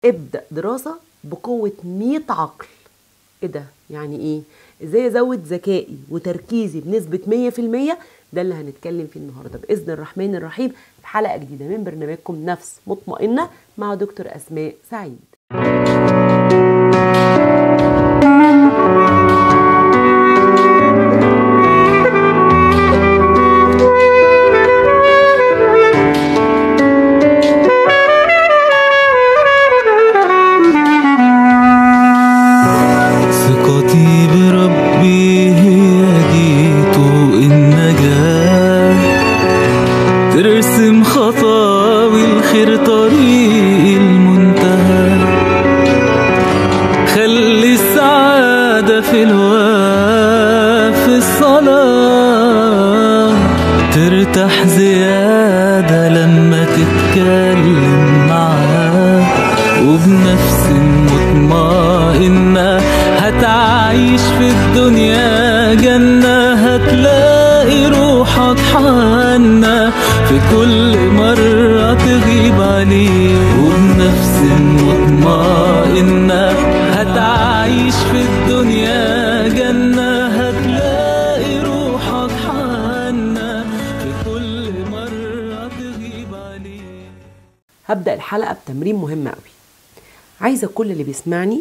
ابدأ دراسة بقوة 100 عقل ايه ده يعني ايه ازاي ازود ذكائي وتركيزي بنسبة 100% ده اللي هنتكلم فيه النهاردة بإذن الرحمن الرحيم في حلقة جديدة من برنامجكم نفس مطمئنة مع دكتور أسماء سعيد ثقتي بربي هي دي طوق النجاة ترسم خطاوي الخير طريق المنتهى خلي السعادة في الوقت في الصلاة ترتاح زيادة لما تتكلم معاه وبنفس مطمئنة هتعيش في الدنيا جنة هتلاقي روحك حنة في كل مرة تغيب عليه وبنفس مطمئنة هتعيش في الدنيا جنة هتلاقي روحك حنة في كل مرة تغيب عليه هبدأ الحلقة بتمرين مهم قوي عايزة كل اللي بيسمعني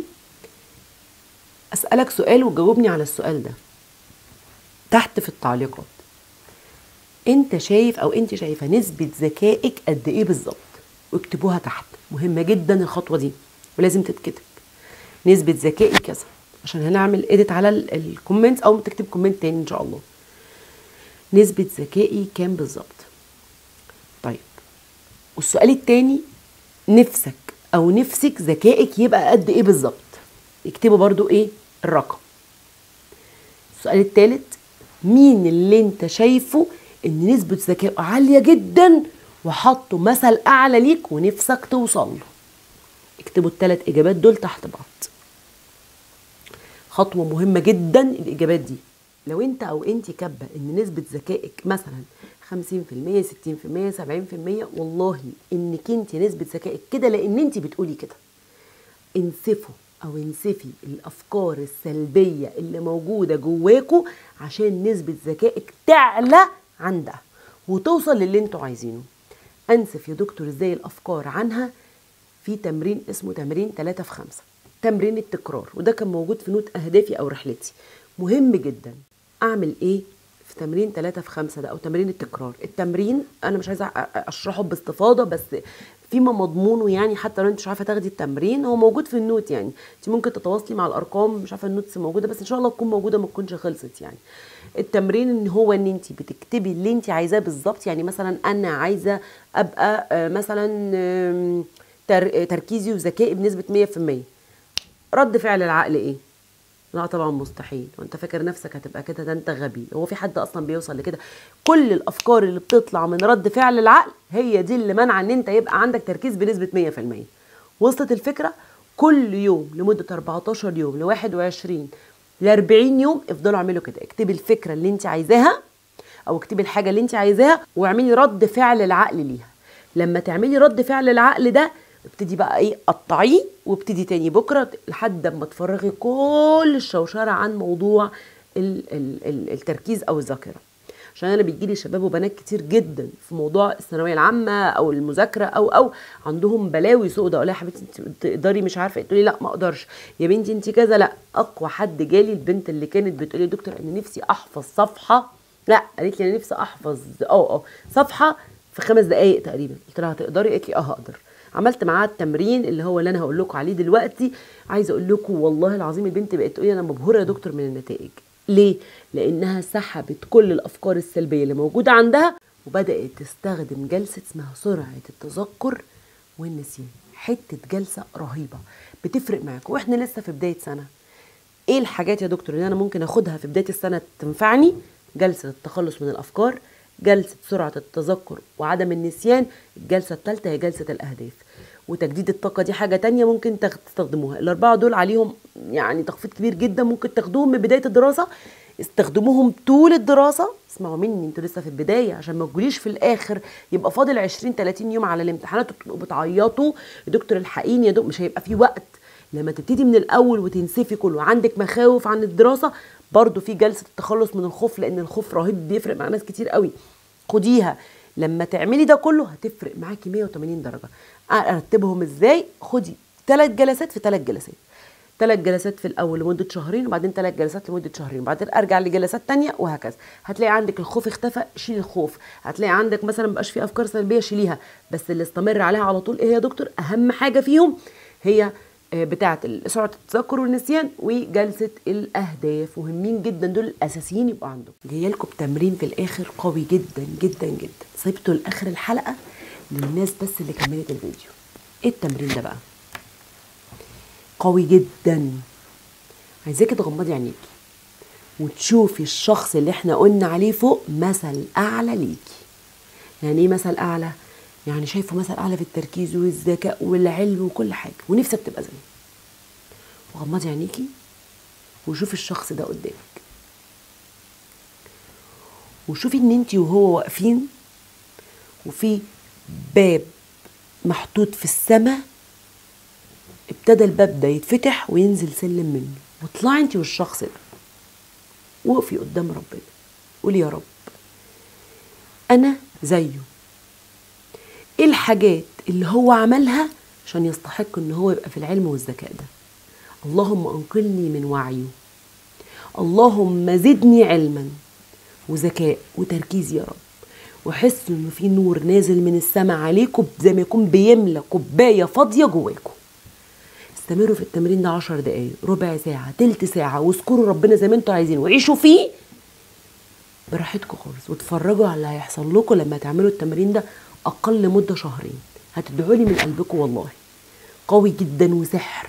أسألك سؤال وتجاوبني على السؤال ده تحت في التعليقات انت شايف او انت شايفة نسبة ذكائك قد ايه بالظبط واكتبوها تحت مهمة جدا الخطوة دي ولازم تتكتب نسبة ذكائي كذا عشان هنعمل اديت على الكومنتس او تكتب كومنت تاني ان شاء الله نسبة ذكائي كام بالظبط طيب والسؤال التاني نفسك او نفسك ذكائك يبقى قد ايه بالظبط اكتبوا برضو ايه الرقم السؤال التالت مين اللي انت شايفه ان نسبة ذكائه عالية جدا وحطه مثل اعلى ليك ونفسك توصل له اكتبوا التلات اجابات دول تحت بعض خطوة مهمة جدا الإجابات دي لو أنت أو أنت كاتبة إن نسبة ذكائك مثلا 50% 60% 70% والله إنك أنت نسبة ذكائك كده لأن أنت بتقولي كده انسفوا أو انسفي الأفكار السلبية اللي موجودة جواكوا عشان نسبة ذكائك تعلى عن ده وتوصل للي انتوا عايزينه أنسف يا دكتور إزاي الأفكار عنها في تمرين اسمه تمرين 3 في 5 تمرين التكرار وده كان موجود في نوت اهدافي او رحلتي مهم جدا اعمل ايه في تمرين 3 في 5 ده او تمرين التكرار التمرين انا مش عايزه اشرحه باستفاضه بس فيما مضمونه يعني حتى لو انت مش عارفه تاخدي التمرين هو موجود في النوت يعني انت ممكن تتواصلي مع الارقام مش عارفه النوتس موجوده بس ان شاء الله تكون موجوده ما تكونش خلصت يعني التمرين ان هو ان انت بتكتبي اللي انت عايزاه بالظبط يعني مثلا انا عايزه ابقى آه، مثلا آم، تر- تركيزي وذكائي بنسبه 100% رد فعل العقل ايه لا طبعا مستحيل وانت فاكر نفسك هتبقى كده ده انت غبي هو في حد اصلا بيوصل لكده كل الافكار اللي بتطلع من رد فعل العقل هي دي اللي منع ان انت يبقى عندك تركيز بنسبه 100% وصلت الفكره كل يوم لمده 14 يوم ل 21 ل 40 يوم افضلوا اعملوا كده اكتبي الفكره اللي انت عايزاها او اكتبي الحاجه اللي انت عايزاها واعملي رد فعل العقل ليها لما تعملي رد فعل العقل ده ابتدي بقى ايه قطعيه وابتدي تاني بكره لحد ما تفرغي كل الشوشره عن موضوع ال ال ال التركيز او الذاكره عشان انا بيجيلي شباب وبنات كتير جدا في موضوع الثانويه العامه او المذاكره او او عندهم بلاوي سودة اقول لها يا حبيبتي انت تقدري مش عارفه إيه؟ تقولي لا ما اقدرش يا بنتي انت كذا لا اقوى حد جالي البنت اللي كانت بتقولي يا دكتور انا نفسي احفظ صفحه لا قالت لي انا نفسي احفظ اه اه صفحه في خمس دقائق تقريبا قلت لها هتقدري قالت لي اه هقدر عملت معاها التمرين اللي هو اللي انا هقول لكم عليه دلوقتي عايزه اقول لكم والله العظيم البنت بقت تقولي انا مبهوره يا دكتور من النتائج ليه لانها سحبت كل الافكار السلبيه اللي موجوده عندها وبدات تستخدم جلسه اسمها سرعه التذكر والنسيان حته جلسه رهيبه بتفرق معاك واحنا لسه في بدايه سنه ايه الحاجات يا دكتور اللي انا ممكن اخدها في بدايه السنه تنفعني جلسه التخلص من الافكار جلسه سرعه التذكر وعدم النسيان الجلسه الثالثه هي جلسه الاهداف وتجديد الطاقه دي حاجه تانية ممكن تاخ- تستخدموها الاربعه دول عليهم يعني تخفيض كبير جدا ممكن تاخدوهم من بدايه الدراسه استخدموهم طول الدراسه اسمعوا مني انتوا لسه في البدايه عشان ما تقوليش في الاخر يبقى فاضل 20 30 يوم على الامتحانات وتبقوا بتعيطوا يا دكتور الحقيني يا دكتور مش هيبقى في وقت لما تبتدي من الاول وتنسفي كله عندك مخاوف عن الدراسه برضو في جلسه التخلص من الخوف لان الخوف رهيب بيفرق مع ناس كتير قوي خديها لما تعملي ده كله هتفرق معاكي 180 درجه ارتبهم ازاي خدي ثلاث جلسات في ثلاث جلسات ثلاث جلسات في الاول لمده شهرين وبعدين ثلاث جلسات لمده شهرين وبعدين ارجع لجلسات تانية وهكذا هتلاقي عندك الخوف اختفى شيل الخوف هتلاقي عندك مثلا مبقاش في افكار سلبيه شيليها بس اللي استمر عليها على طول ايه يا دكتور اهم حاجه فيهم هي آه، بتاعه سرعه التذكر والنسيان وجلسه الاهداف مهمين جدا دول الاساسيين يبقوا عندهم جايه لكم بتمرين في الاخر قوي جدا جدا جدا سيبته لاخر الحلقه للناس بس اللي كملت الفيديو ايه التمرين ده بقى قوي جدا عايزاكي تغمضي عينيكي وتشوفي الشخص اللي احنا قلنا عليه فوق مثل اعلى ليكي يعني ايه مثل اعلى يعني شايفه مثل اعلى في التركيز والذكاء والعلم وكل حاجه ونفسك تبقى زيه وغمضي عينيكي وشوفي الشخص ده قدامك وشوفي ان انتي وهو واقفين وفي باب محطوط في السماء ابتدى الباب ده يتفتح وينزل سلم منه واطلعي انت والشخص ده وقفي قدام ربنا قولي يا رب انا زيه ايه الحاجات اللي هو عملها عشان يستحق ان هو يبقى في العلم والذكاء ده اللهم انقلني من وعيه اللهم زدني علما وذكاء وتركيز يا رب وحسوا انه في نور نازل من السماء عليكم زي ما يكون بيملى كوبايه فاضيه جواكم استمروا في التمرين ده 10 دقايق ربع ساعة تلت ساعة واذكروا ربنا زي ما انتوا عايزين وعيشوا فيه براحتكم خالص واتفرجوا على اللي هيحصل لكم لما تعملوا التمرين ده أقل مدة شهرين هتدعوا لي من قلبكم والله قوي جدا وسحر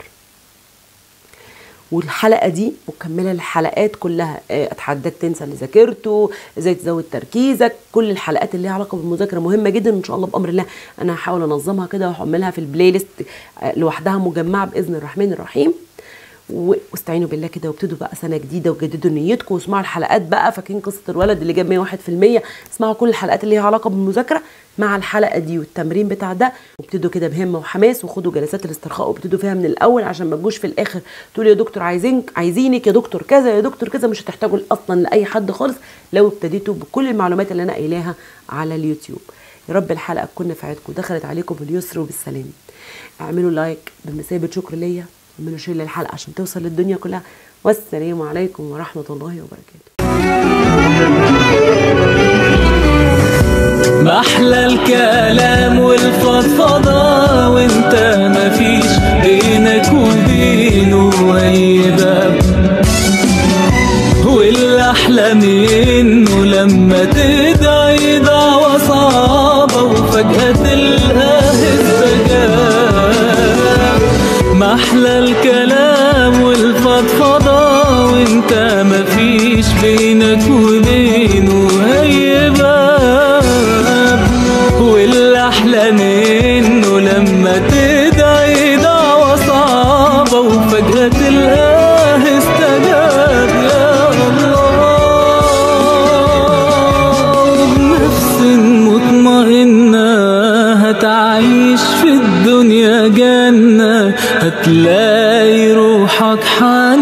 والحلقه دي مكمله الحلقات كلها آه، اتحداك تنسى اللي ذاكرته ازاي تزود تركيزك كل الحلقات اللي ليها علاقه بالمذاكره مهمه جدا وان شاء الله بامر الله انا هحاول انظمها كده واحملها في البلاي ليست آه، لوحدها مجمعه باذن الرحمن الرحيم و- واستعينوا بالله كده وابتدوا بقى سنه جديده وجددوا نيتكم واسمعوا الحلقات بقى فاكرين قصه الولد اللي جاب 101% اسمعوا كل الحلقات اللي ليها علاقه بالمذاكره مع الحلقه دي والتمرين بتاع ده وابتدوا كده بهمه وحماس وخدوا جلسات الاسترخاء وابتدوا فيها من الاول عشان ما تجوش في الاخر تقولوا يا دكتور عايزينك عايزينك يا دكتور كذا يا دكتور كذا مش هتحتاجوا اصلا لاي حد خالص لو ابتديتوا بكل المعلومات اللي انا قايلاها على اليوتيوب يا رب الحلقه تكون نفعتكم دخلت عليكم باليسر وبالسلام اعملوا لايك بمثابه شكر ليا اعملوا شير للحلقه عشان توصل للدنيا كلها والسلام عليكم ورحمه الله وبركاته محلى الكلام والفضفضة وانت مفيش بينك وبينه اي باب والأحلى منه لما تدعي دعوة صعبة وفجأة تلقاه استجاب محلى الكلام والفضفضة وانت مفيش بينك وبينه أي باب والأحلى منه لما تدعي دعوة صعبة وفجأة تلقاه استجاب يا الله نفس مطمئنة هتعيش في الدنيا جنة هتلاقي روحك حنة